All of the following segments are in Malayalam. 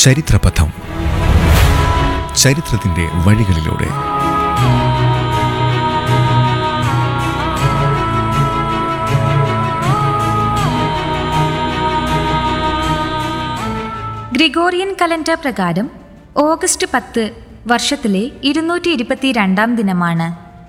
ചരിത്രപഥം ചരിത്രത്തിന്റെ വഴികളിലൂടെ ഗ്രിഗോറിയൻ കലണ്ടർ പ്രകാരം ഓഗസ്റ്റ് പത്ത് വർഷത്തിലെ ഇരുന്നൂറ്റി ഇരുപത്തിരണ്ടാം ദിനമാണ്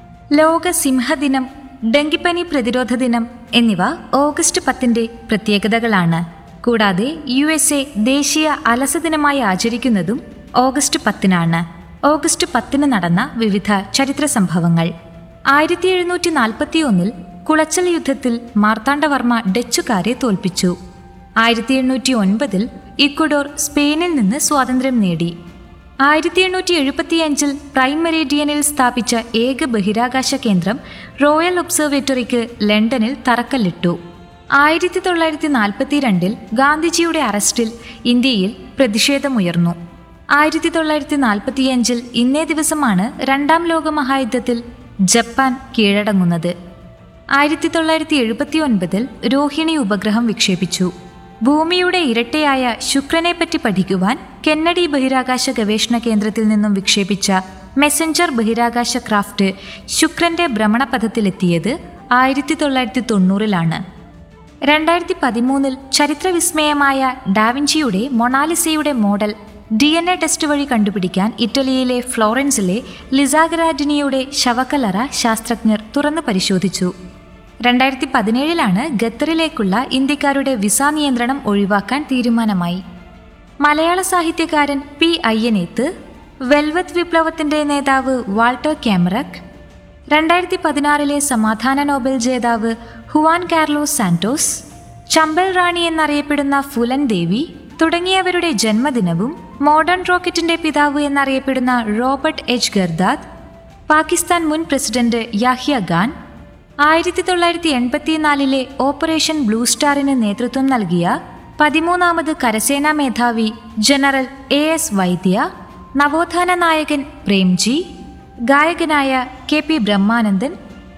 ലോക സിംഹദിനം ഡെങ്കിപ്പനി പ്രതിരോധ ദിനം എന്നിവ ഓഗസ്റ്റ് പത്തിന്റെ പ്രത്യേകതകളാണ് കൂടാതെ യു എസ് എ ദേശീയ അലസ ദിനമായി ആചരിക്കുന്നതും ഓഗസ്റ്റ് പത്തിനാണ് ഓഗസ്റ്റ് പത്തിന് നടന്ന വിവിധ ചരിത്ര സംഭവങ്ങൾ ആയിരത്തി എഴുന്നൂറ്റി നാൽപ്പത്തി ഒന്നിൽ കുളച്ചൽ യുദ്ധത്തിൽ മാർത്താണ്ഡവർമ്മ ഡച്ചുകാരെ തോൽപ്പിച്ചു ആയിരത്തി എണ്ണൂറ്റി ഒൻപതിൽ ഇക്വഡോർ സ്പെയിനിൽ നിന്ന് സ്വാതന്ത്ര്യം നേടി ആയിരത്തി എണ്ണൂറ്റി എഴുപത്തിയഞ്ചിൽ പ്രൈം മെറീഡിയനിൽ സ്ഥാപിച്ച ഏക ബഹിരാകാശ കേന്ദ്രം റോയൽ ഒബ്സർവേറ്ററിക്ക് ലണ്ടനിൽ തറക്കല്ലിട്ടു ആയിരത്തി തൊള്ളായിരത്തി നാൽപ്പത്തിരണ്ടിൽ ഗാന്ധിജിയുടെ അറസ്റ്റിൽ ഇന്ത്യയിൽ പ്രതിഷേധമുയർന്നു ആയിരത്തി തൊള്ളായിരത്തി നാൽപ്പത്തിയഞ്ചിൽ ഇന്നേ ദിവസമാണ് രണ്ടാം ലോക മഹായുദ്ധത്തിൽ ജപ്പാൻ കീഴടങ്ങുന്നത് ആയിരത്തി തൊള്ളായിരത്തി എഴുപത്തി ഒൻപതിൽ രോഹിണി ഉപഗ്രഹം വിക്ഷേപിച്ചു ഭൂമിയുടെ ഇരട്ടയായ ശുക്രനെപ്പറ്റി പഠിക്കുവാൻ കെന്നഡി ബഹിരാകാശ ഗവേഷണ കേന്ദ്രത്തിൽ നിന്നും വിക്ഷേപിച്ച മെസഞ്ചർ ബഹിരാകാശ ക്രാഫ്റ്റ് ശുക്രന്റെ ഭ്രമണപഥത്തിലെത്തിയത് ആയിരത്തി തൊള്ളായിരത്തി തൊണ്ണൂറിലാണ് രണ്ടായിരത്തി പതിമൂന്നിൽ ചരിത്രവിസ്മയമായ ഡാവിഞ്ചിയുടെ മൊണാലിസയുടെ model D N A test വഴി കണ്ടുപിടിക്കാൻ ഇറ്റലിയിലെ ഫ്ലോറൻസിലെ ലിസാഗരാഡിനിയുടെ ശവക്കലറ ശാസ്ത്രജ്ഞർ തുറന്നു പരിശോധിച്ചു രണ്ടായിരത്തി പതിനേഴിലാണ് ഖത്തറിലേക്കുള്ള ഇന്ത്യക്കാരുടെ വിസ നിയന്ത്രണം ഒഴിവാക്കാൻ തീരുമാനമായി മലയാള സാഹിത്യകാരൻ പി അയ്യനേത്ത് വെൽവത്ത് വിപ്ലവത്തിന്റെ നേതാവ് വാൾട്ടർ ക്യാമറക് രണ്ടായിരത്തി പതിനാറിലെ സമാധാന നോബൽ ജേതാവ് Juan Carlos Santos Chambal Rani എന്നറിയപ്പെടുന്ന ഫുലൻ ദേവി തുടങ്ങിയവരുടെ ജന്മദിനവും മോഡേൺ റോക്കറ്റിന്റെ പിതാവ് എന്നറിയപ്പെടുന്ന റോബർട്ട് എച്ച് ഗർദാദ് പാകിസ്ഥാൻ മുൻ പ്രസിഡന്റ് യാഹ്യ ഖാൻ ആയിരത്തി തൊള്ളായിരത്തി എൺപത്തിനാലിലെ ഓപ്പറേഷൻ ബ്ലൂ സ്റ്റാറിന് നേതൃത്വം നൽകിയ പതിമൂന്നാമത് കരസേനാ മേധാവി ജനറൽ എ എസ് വൈദ്യ നവോത്ഥാന നായകൻ പ്രേംജി ഗായകനായ കെ പി ബ്രഹ്മാനന്ദൻ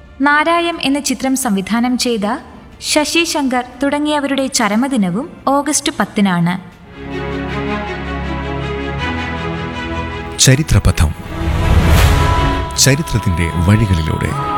നാരായം എന്ന ചിത്രം സംവിധാനം ചെയ്ത ശശി ശങ്കർ തുടങ്ങിയവരുടെ ചരമദിനവും ഓഗസ്റ്റ് പത്തിനാണ് ചരിത്രപഥം ചരിത്രത്തിന്റെ വഴികളിലൂടെ